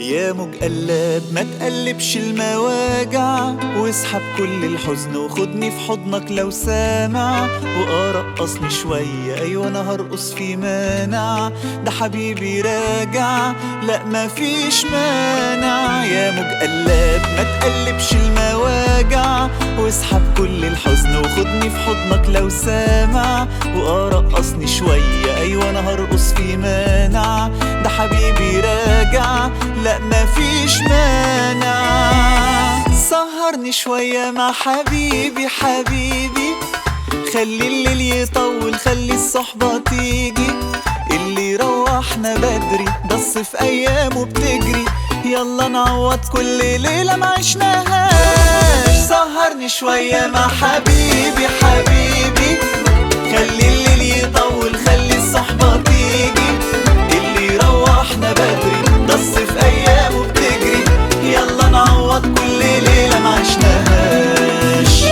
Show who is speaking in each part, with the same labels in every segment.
Speaker 1: يا موج قلاب ما تقلبش المواجع واسحب كل الحزن وخدني في حضنك لو سامع وارقصني شوية ايوه انا هرقص في مانع ده حبيبي راجع لا مفيش مانع يا موج قلاب ما تقلبش المواجع واسحب كل الحزن وخدني في حضنك لو سامع وارقصني شوية ايوه انا هرقص في مانع ده حبيبي راجع لا مفيش مانع سهرني شوية مع حبيبي حبيبي خلي الليل يطول خلي الصحبة تيجي اللي روحنا بدري بس في ايامه بتجري يلا نعوض كل ليلة ما عشناهاش سهرني شوية مع حبيبي حبيبي خلي الليل يطول خلي الصحبة تيجي اللي روحنا بدري بس في ايامه بتجري يلا نعوض كل ليلة ما عشناهاش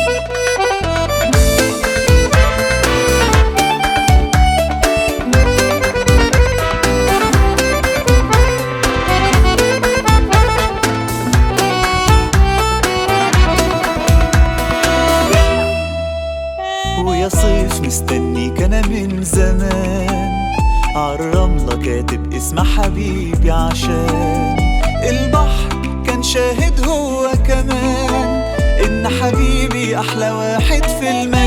Speaker 1: ويا صيف مستنيك انا من زمان عالرملة كاتب اسم حبيبي عشان البحر كان شاهد هو كمان ان حبيبي احلى واحد في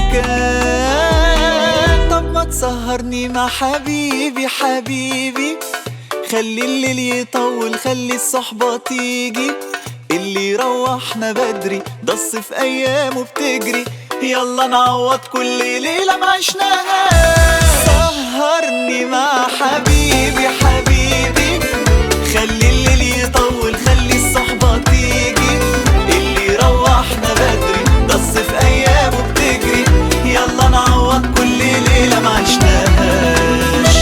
Speaker 1: المكان طب ما تسهرني مع حبيبي حبيبي خلي الليل يطول خلي الصحبة تيجي اللي روحنا بدري ضص في ايامه بتجري يلا نعوض كل ليلة ما عشناهاش سهرني مع حبيبي حبيبي خلي الليل يطول خلي الصحبة تيجي اللي روحنا بدري ضص في ايامه بتجري يلا نعوض كل ليلة ما عشناهاش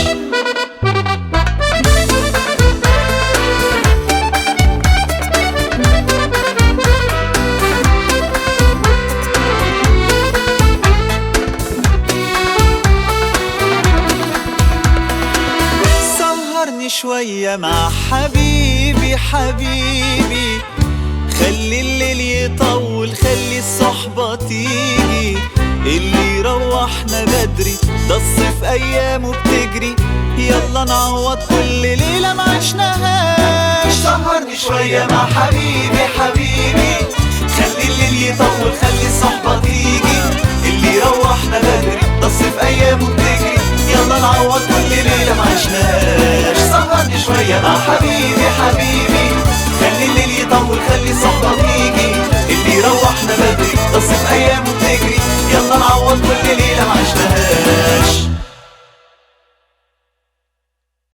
Speaker 1: سهرني شوية مع حبيبي حبيبي خلي الليل يطول خلي الصحبة تيجي اللي روحنا بدري ضص في أيامه بتجري يلا نعوض كل ليلة ما عشناهاش سهرني شوية مع حبيبي حبيبي خلي الليل يطول خلي الصحبة تيجي اللي روحنا بدري ضص في أيامه بتجري يلا نعوض كل ليلة ما عشناهاش سهرني شوية مع حبيبي